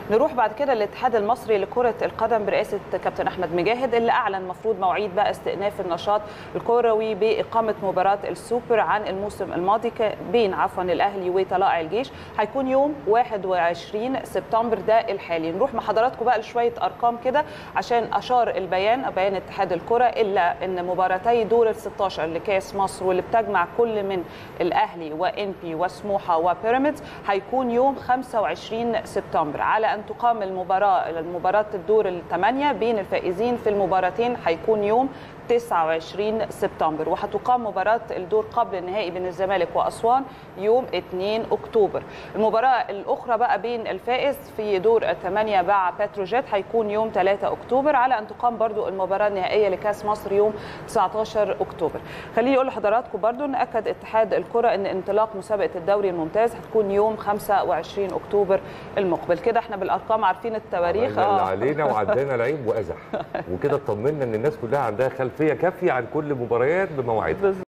نروح بعد كده للاتحاد المصري لكره القدم برئاسه كابتن احمد مجاهد اللي اعلن مفروض مواعيد بقى استئناف النشاط الكروي باقامه مباراه السوبر عن الموسم الماضي بين عفوا الاهلي وطلائع الجيش هيكون يوم 21 سبتمبر ده الحالي نروح مع حضراتكم بقى لشويه ارقام كده عشان اشار البيان بيان اتحاد الكره الا ان مباراتي دور ال 16 لكاس مصر واللي بتجمع كل من الاهلي وانبي وسموحه وبيراميدز هيكون يوم 25 سبتمبر على ان تقام المباراه المباراه الدور الثمانيه بين الفائزين في المباراتين هيكون يوم 29 سبتمبر وهتقام مباراة الدور قبل النهائي بين الزمالك وأسوان يوم 2 أكتوبر المباراة الأخرى بقى بين الفائز في دور الثمانية مع بتروجيت هيكون يوم 3 أكتوبر على أن تقام برضو المباراة النهائية لكأس مصر يوم 19 أكتوبر خليني أقول لحضراتكم برضو أن أكد اتحاد الكرة أن انطلاق مسابقة الدوري الممتاز هتكون يوم 25 أكتوبر المقبل كده احنا بالأرقام عارفين التواريخ عملنا اللي علينا وعدينا العيب وأزح وكده اطمنا ان الناس كلها عندها خلفيه كافيه عن كل مباريات بمواعيدها